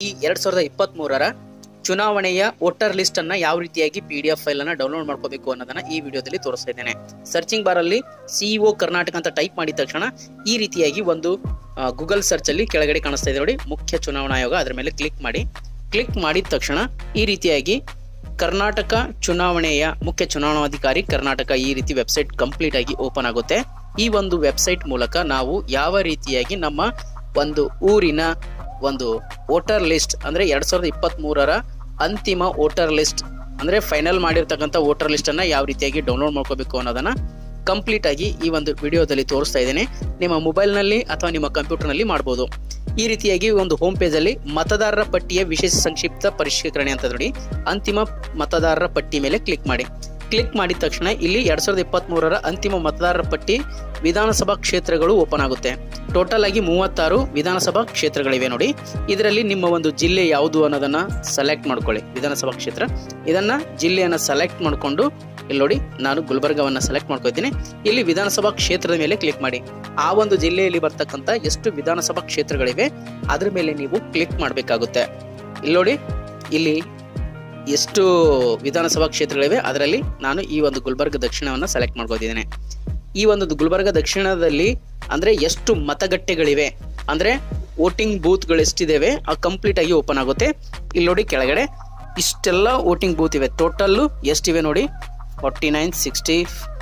ಈ ಎರಡ್ ಸಾವಿರದ ಇಪ್ಪತ್ತ್ ಮೂರರ ಚುನಾವಣೆಯ ವೋಟರ್ ಲಿಸ್ಟ್ ಅನ್ನ ಯಾವ ರೀತಿಯಾಗಿ ಪಿ ಡಿ ಎಫ್ ಫೈಲ್ ಅನ್ನ ಡೌನ್ಲೋಡ್ ಮಾಡ್ಕೋಬೇಕು ಅನ್ನೋದನ್ನ ಈ ವಿಡಿಯೋದಲ್ಲಿ ತೋರಿಸ್ತಾ ಇದ್ದೇನೆ ಸರ್ಚಿಂಗ್ ಬಾರ್ ಅಲ್ಲಿ ಸಿಇಒ ಕರ್ನಾಟಕ ಅಂತ ಟೈಪ್ ಮಾಡಿದ ತಕ್ಷಣ ಈ ರೀತಿಯಾಗಿ ಒಂದು ಗೂಗಲ್ ಸರ್ಚ್ ಅಲ್ಲಿ ಕೆಳಗಡೆ ಕಾಣಿಸ್ತಾ ಇದೆ ನೋಡಿ ಮುಖ್ಯ ಚುನಾವಣಾ ಆಯೋಗ ಅದರ ಮೇಲೆ ಕ್ಲಿಕ್ ಮಾಡಿ ಕ್ಲಿಕ್ ಮಾಡಿದ ತಕ್ಷಣ ಈ ರೀತಿಯಾಗಿ ಕರ್ನಾಟಕ ಚುನಾವಣೆಯ ಮುಖ್ಯ ಚುನಾವಣಾಧಿಕಾರಿ ಕರ್ನಾಟಕ ಈ ರೀತಿ ವೆಬ್ಸೈಟ್ ಕಂಪ್ಲೀಟ್ ಆಗಿ ಓಪನ್ ಆಗುತ್ತೆ ಈ ಒಂದು ವೆಬ್ಸೈಟ್ ಮೂಲಕ ನಾವು ಯಾವ ರೀತಿಯಾಗಿ ನಮ್ಮ ಒಂದು ಊರಿನ ಒಂದು ವೋಟರ್ ಲಿಸ್ಟ್ ಅಂದ್ರೆ ಎರಡ್ ಸಾವಿರದ ಇಪ್ಪತ್ತ್ ಮೂರರ ಅಂತಿಮ ವೋಟರ್ ಲಿಸ್ಟ್ ಅಂದ್ರೆ ಫೈನಲ್ ಮಾಡಿರ್ತಕ್ಕಂಥ ವೋಟರ್ ಲಿಸ್ಟ್ ಅನ್ನ ಯಾವ ರೀತಿಯಾಗಿ ಡೌನ್ಲೋಡ್ ಮಾಡ್ಕೋಬೇಕು ಅನ್ನೋದನ್ನ ಕಂಪ್ಲೀಟ್ ಆಗಿ ಈ ಒಂದು ವಿಡಿಯೋದಲ್ಲಿ ತೋರಿಸ್ತಾ ಇದ್ದೇನೆ ನಿಮ್ಮ ಮೊಬೈಲ್ನಲ್ಲಿ ಅಥವಾ ನಿಮ್ಮ ಕಂಪ್ಯೂಟರ್ನಲ್ಲಿ ಮಾಡ್ಬೋದು ಈ ರೀತಿಯಾಗಿ ಒಂದು ಹೋಮ್ ಪೇಜ್ ಅಲ್ಲಿ ಮತದಾರರ ಪಟ್ಟಿಯ ವಿಶೇಷ ಸಂಕ್ಷಿಪ್ತ ಪರಿಷ್ಕರಣೆ ಅಂತ ನೋಡಿ ಅಂತಿಮ ಮತದಾರರ ಪಟ್ಟಿ ಮೇಲೆ ಕ್ಲಿಕ್ ಮಾಡಿ ಕ್ಲಿಕ್ ಮಾಡಿದ ತಕ್ಷಣ ಇಲ್ಲಿ ಎರಡ್ ಸಾವಿರದ ಇಪ್ಪತ್ತ್ ಮೂರರ ಅಂತಿಮ ಮತದಾರರ ಪಟ್ಟಿ ವಿಧಾನಸಭಾ ಕ್ಷೇತ್ರಗಳು ಓಪನ್ ಆಗುತ್ತೆ ಟೋಟಲ್ ಆಗಿ ಮೂವತ್ತಾರು ವಿಧಾನಸಭಾ ಕ್ಷೇತ್ರಗಳಿವೆ ನೋಡಿ ಇದರಲ್ಲಿ ನಿಮ್ಮ ಒಂದು ಜಿಲ್ಲೆ ಯಾವುದು ಅನ್ನೋದನ್ನ ಸೆಲೆಕ್ಟ್ ಮಾಡ್ಕೊಳ್ಳಿ ವಿಧಾನಸಭಾ ಕ್ಷೇತ್ರ ಇದನ್ನ ಜಿಲ್ಲೆಯನ್ನ ಸೆಲೆಕ್ಟ್ ಮಾಡಿಕೊಂಡು ಇಲ್ಲಿ ನೋಡಿ ನಾನು ಗುಲ್ಬರ್ಗವನ್ನ ಸೆಲೆಕ್ಟ್ ಮಾಡ್ಕೊತೀನಿ ಇಲ್ಲಿ ವಿಧಾನಸಭಾ ಕ್ಷೇತ್ರದ ಮೇಲೆ ಕ್ಲಿಕ್ ಮಾಡಿ ಆ ಒಂದು ಜಿಲ್ಲೆಯಲ್ಲಿ ಬರ್ತಕ್ಕಂಥ ಎಷ್ಟು ವಿಧಾನಸಭಾ ಕ್ಷೇತ್ರಗಳಿವೆ ಅದ್ರ ಮೇಲೆ ನೀವು ಕ್ಲಿಕ್ ಮಾಡಬೇಕಾಗುತ್ತೆ ಇಲ್ಲಿ ನೋಡಿ ಇಲ್ಲಿ ಎಷ್ಟು ವಿಧಾನಸಭಾ ಕ್ಷೇತ್ರಗಳಿವೆ ಅದರಲ್ಲಿ ನಾನು ಈ ಒಂದು ಗುಲ್ಬರ್ಗ ದಕ್ಷಿಣವನ್ನ ಸೆಲೆಕ್ಟ್ ಮಾಡ್ಕೋತಿದ್ದೇನೆ ಈ ಒಂದು ಗುಲ್ಬರ್ಗ ದಕ್ಷಿಣದಲ್ಲಿ ಅಂದ್ರೆ ಎಷ್ಟು ಮತಗಟ್ಟೆಗಳಿವೆ ಅಂದ್ರೆ ವೋಟಿಂಗ್ ಬೂತ್ಗಳು ಎಷ್ಟಿದಾವೆ ಆ ಕಂಪ್ಲೀಟ್ ಆಗಿ ಓಪನ್ ಆಗುತ್ತೆ ಇಲ್ಲಿ ನೋಡಿ ಕೆಳಗಡೆ ಇಷ್ಟೆಲ್ಲ ವೋಟಿಂಗ್ ಬೂತ್ ಇವೆ ಟೋಟಲ್ಲು ಎಷ್ಟಿವೆ ನೋಡಿ forty nine sixty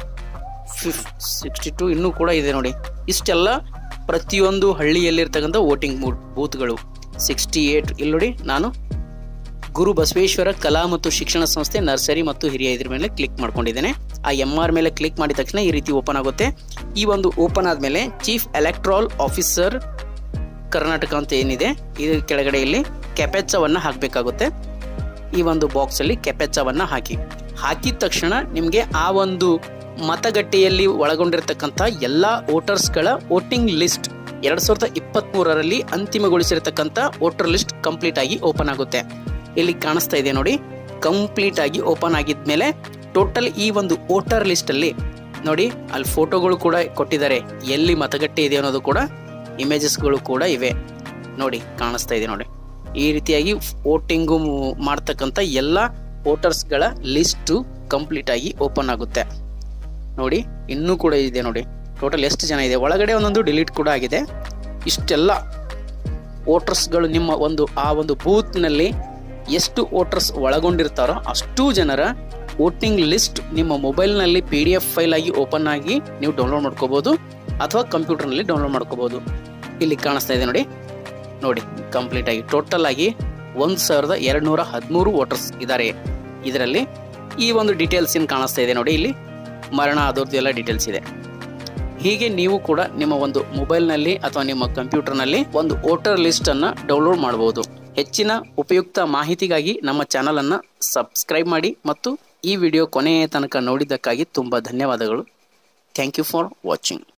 fif sixty two ಇನ್ನೂ ಕೂಡ ಇದೆ ನೋಡಿ ಇಷ್ಟೆಲ್ಲ ಪ್ರತಿಯೊಂದು ಹಳ್ಳಿಯಲ್ಲಿರ್ತಕ್ಕಂಥ ವೋಟಿಂಗ್ ಬೂತ್ಗಳು ಸಿಕ್ಸ್ಟಿ ಏಟ್ ಇಲ್ಲಿ ನೋಡಿ ನಾನು ಗುರು ಬಸವೇಶ್ವರ ಕಲಾ ಮತ್ತು ಶಿಕ್ಷಣ ಸಂಸ್ಥೆ ನರ್ಸರಿ ಮತ್ತು ಹಿರಿಯ ಇದ್ರ ಮೇಲೆ ಕ್ಲಿಕ್ ಮಾಡ್ಕೊಂಡಿದ್ದೇನೆ ಆ ಎಂ ಆರ್ ಮೇಲೆ ಕ್ಲಿಕ್ ಮಾಡಿದ ತಕ್ಷಣ ಈ ರೀತಿ ಓಪನ್ ಆಗುತ್ತೆ ಈ ಒಂದು ಓಪನ್ ಆದ್ಮೇಲೆ ಚೀಫ್ ಎಲೆಕ್ಟ್ರಾಲ್ ಆಫೀಸರ್ ಕರ್ನಾಟಕ ಅಂತ ಏನಿದೆ ಇದ್ರ ಕೆಳಗಡೆ ಇಲ್ಲಿ ಕೆಪೆಚ್ಚವನ್ನ ಹಾಕಬೇಕಾಗುತ್ತೆ ಈ ಒಂದು ಬಾಕ್ಸ್ ಅಲ್ಲಿ ಕೆಪೆಚ್ಚವನ್ನ ಹಾಕಿ ಹಾಕಿದ ತಕ್ಷಣ ನಿಮಗೆ ಆ ಒಂದು ಮತಗಟ್ಟೆಯಲ್ಲಿ ಒಳಗೊಂಡಿರ್ತಕ್ಕಂಥ ಎಲ್ಲಾ ವೋಟರ್ಸ್ಗಳ ವೋಟಿಂಗ್ ಲಿಸ್ಟ್ ಎರಡ್ ಸಾವಿರದ ಇಪ್ಪತ್ತ್ ಮೂರರಲ್ಲಿ ಅಂತಿಮಗೊಳಿಸಿರ್ತಕ್ಕಂಥ ವೋಟರ್ ಲಿಸ್ಟ್ ಕಂಪ್ಲೀಟ್ ಆಗಿ ಓಪನ್ ಆಗುತ್ತೆ ಇಲ್ಲಿ ಕಾಣಿಸ್ತಾ ಇದೆ ನೋಡಿ ಕಂಪ್ಲೀಟ್ ಆಗಿ ಓಪನ್ ಆಗಿದ್ಮೇಲೆ ಟೋಟಲ್ ಈ ಒಂದು ವೋಟರ್ ಲಿಸ್ಟ್ ಅಲ್ಲಿ ನೋಡಿ ಅಲ್ಲಿ ಫೋಟೋಗಳು ಕೂಡ ಕೊಟ್ಟಿದ್ದಾರೆ ಎಲ್ಲಿ ಮತಗಟ್ಟೆ ಇದೆ ಅನ್ನೋದು ಕೂಡ ಇಮೇಜಸ್ಗಳು ಕೂಡ ಇವೆ ನೋಡಿ ಕಾಣಿಸ್ತಾ ಇದೆ ನೋಡಿ ಈ ರೀತಿಯಾಗಿ ವೋಟಿಂಗು ಮಾಡ್ತಕ್ಕಂಥ ಎಲ್ಲ ವೋಟರ್ಸ್ಗಳ ಲಿಸ್ಟು ಕಂಪ್ಲೀಟ್ ಆಗಿ ಓಪನ್ ಆಗುತ್ತೆ ನೋಡಿ ಇನ್ನೂ ಕೂಡ ಇದೆ ನೋಡಿ ಟೋಟಲ್ ಎಷ್ಟು ಜನ ಇದೆ ಒಳಗಡೆ ಒಂದೊಂದು ಡಿಲೀಟ್ ಕೂಡ ಆಗಿದೆ ಇಷ್ಟೆಲ್ಲ ವೋಟರ್ಸ್ಗಳು ನಿಮ್ಮ ಒಂದು ಆ ಒಂದು ಬೂತ್ನಲ್ಲಿ ಎಷ್ಟು ವೋಟರ್ಸ್ ಒಳಗೊಂಡಿರ್ತಾರೋ ಅಷ್ಟು ಜನರ ವೋಟಿಂಗ್ ಲಿಸ್ಟ್ ನಿಮ್ಮ ಮೊಬೈಲ್ನಲ್ಲಿ ಪಿ ಡಿ ಎಫ್ ಫೈಲ್ ಆಗಿ ಓಪನ್ ಆಗಿ ನೀವು ಡೌನ್ಲೋಡ್ ಮಾಡ್ಕೋಬಹುದು ಅಥವಾ ಕಂಪ್ಯೂಟರ್ನಲ್ಲಿ ಡೌನ್ಲೋಡ್ ಮಾಡ್ಕೋಬಹುದು ಇಲ್ಲಿ ಕಾಣಿಸ್ತಾ ಇದೆ ನೋಡಿ ನೋಡಿ ಕಂಪ್ಲೀಟ್ ಆಗಿ ಟೋಟಲ್ ಆಗಿ ಒಂದು ಸಾವಿರದ ಎರಡು ನೂರ ಹದಿಮೂರು ವೋಟರ್ಸ್ ಇದ್ದಾರೆ ಇದರಲ್ಲಿ ಈ ಒಂದು ಡೀಟೇಲ್ಸ್ ಏನು ಕಾಣಿಸ್ತಾ ಇದೆ ನೋಡಿ ಇಲ್ಲಿ ಮರಣ ಆದವ್ರದ್ದು ಎಲ್ಲ ಡೀಟೇಲ್ಸ್ ಇದೆ ಹೀಗೆ ನೀವು ಕೂಡ ನಿಮ್ಮ ಒಂದು ಮೊಬೈಲ್ನಲ್ಲಿ ಅಥವಾ ನಿಮ್ಮ ಕಂಪ್ಯೂಟರ್ನಲ್ಲಿ ಒಂದು ವೋಟರ್ ಲಿಸ್ಟ್ ಅನ್ನ ಡೌನ್ಲೋಡ್ ಮಾಡಬಹುದು ಹೆಚ್ಚಿನ ಉಪಯುಕ್ತ ಮಾಹಿತಿಗಾಗಿ ನಮ್ಮ ಚಾನಲ್ ಅನ್ನ ಸಬ್ಸ್ಕ್ರೈಬ್ ಮಾಡಿ ಮತ್ತು ಈ ವಿಡಿಯೋ ಕೊನೆಯ ತನಕ ನೋಡಿದ್ದಕ್ಕಾಗಿ ತುಂಬ ಧನ್ಯವಾದಗಳು ಥ್ಯಾಂಕ್ ಯು ಫಾರ್ ವಾಚಿಂಗ್